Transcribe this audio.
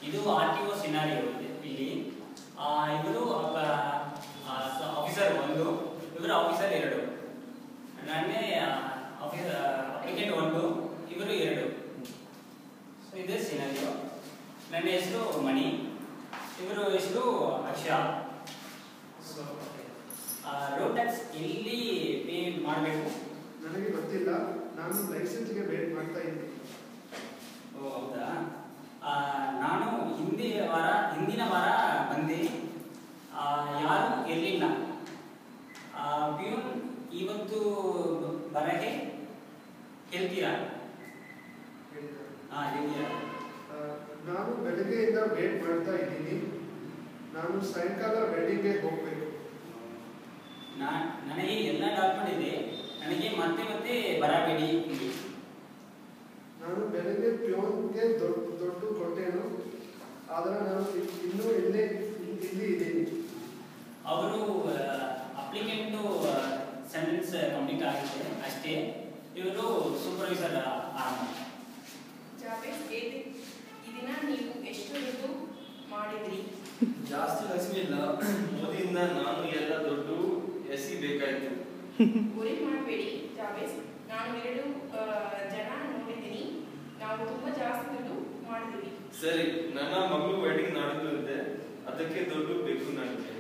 ಇದು R T O scenario ಇಲ್ಲಿ ಆ, ಇವರು ಆಫೀಸರ್ ಒಂದು ಇವರು ಆಫೀಸರ್ ಎರಡು ನನಗೆ ಆಫೀಸರ್ ಅಪ್ಲಿಕೆಂಟ್ ಒಂದು ಇವರು ಎರಡು ಸೊ ಇದು ಸಿನಾರಿಯೋ ನನ್ನ ಹೆಸರು ಮಣಿ ಇವರು ಹೆಸರು ಅಕ್ಷಯ ಸೊ ರೋಡ್ ಟ್ಯಾಕ್ಸ್ ಎಲ್ಲಿ ಪೇ ಮಾಡಬೇಕು ನನಗೆ ಗೊತ್ತಿಲ್ಲ ನಾನು ಲೈಸೆನ್ಸ್ಗೆ ವೇಟ್ ಮಾಡ್ತಾ ಇದ್ದೀನಿ ಓ ಹೌದಾ ಆ, ನಾನು ಹಿಂದಿ ವಾರ ಹಿಂದಿನ ವಾರ ಬಂದೆ ಆ, ಯಾರೂ ಇರಲಿಲ್ಲ ಪ್ಯೂನ್ ಇವತ್ತು ಬರಗೆ ಹೇಳ್ತೀರಾ ಹೇಳಿದ್ದಾರೆ. ಹಾಂ ಹೇಳ್ತೀರಾ ಆ, ನಾನು ಬೆಳಗ್ಗೆಯಿಂದ ವೇಟ್ ಮಾಡ್ತಾ ಇದ್ದೀನಿ ನಾನು ಸಾಯಂಕಾಲ ವೆಡ್ಡಿಂಗ್ಗೆ ಹೋಗಬೇಕು ನಾ ನನಗೆ ಎಲ್ಲ ಡಾಕ್ಯುಮೆಂಟ್ ಇದೆ ನನಗೆ ಮತ್ತೆ ಮತ್ತೆ ಬರಬೇಡಿ ಇಲ್ಲಿ ನಾನು ಬೆಳಗ್ಗೆ ಪ್ಯೂನ್ಗೆ ದೊಡ್ಡ ದೊಡ್ಡ ಕೊಟ್ಟೇನು ಆದರೆ ನಾನು ಇ- ಇನ್ನೂ ಇಲ್ಲೇ ಇಲ್- ಇಲ್ಲಿ ಇದ್ದೀನಿ ಅವರು ಅಪ್ಲಿಕೆಂಟು ಸೆಂಟೆನ್ಸ್ ಕಂಪ್ಲೀಟ್ ಆಗಿದೆ ಅಷ್ಟೇ ಇವರು ಸೂಪರ್ವೈಸರ್ ಆರಂಭ ಜಾವೇದ್ ಏದ್ ಈ ದಿನ ನೀವು ಎಷ್ಟು ದುಡ್ಡು ಮಾಡಿದ್ರಿ ಜಾಸ್ತಿ ಲಕ್ಷ್ಮಿ ಇಲ್ಲ ಮೋದಿಯಿಂದ ನಾನು ಎಲ್ಲ ದುಡ್ಡು ಎಸಿ ಬೇಕಾಯ್ತು ಗುರಿ ಮಾಡಬೇಡಿ ಜಾವೇದ್ ನಾನು ಎರಡು ಆ, ಜನ ನೋಡಿದ್ದೀನಿ ನಾವು ತುಂಬ ಜಾಸ್ತಿ ದುಡ್ಡು ಮಾಡಿದ್ವಿ ಸರಿ ನನ್ನ ಮಗಳು ವೆಡ್ಡಿಂಗ್ ನಾಡಿದ್ದು ಇದೆ ಅದಕ್ಕೆ ದುಡ್ಡು ಬೇಕು ನನಗೆ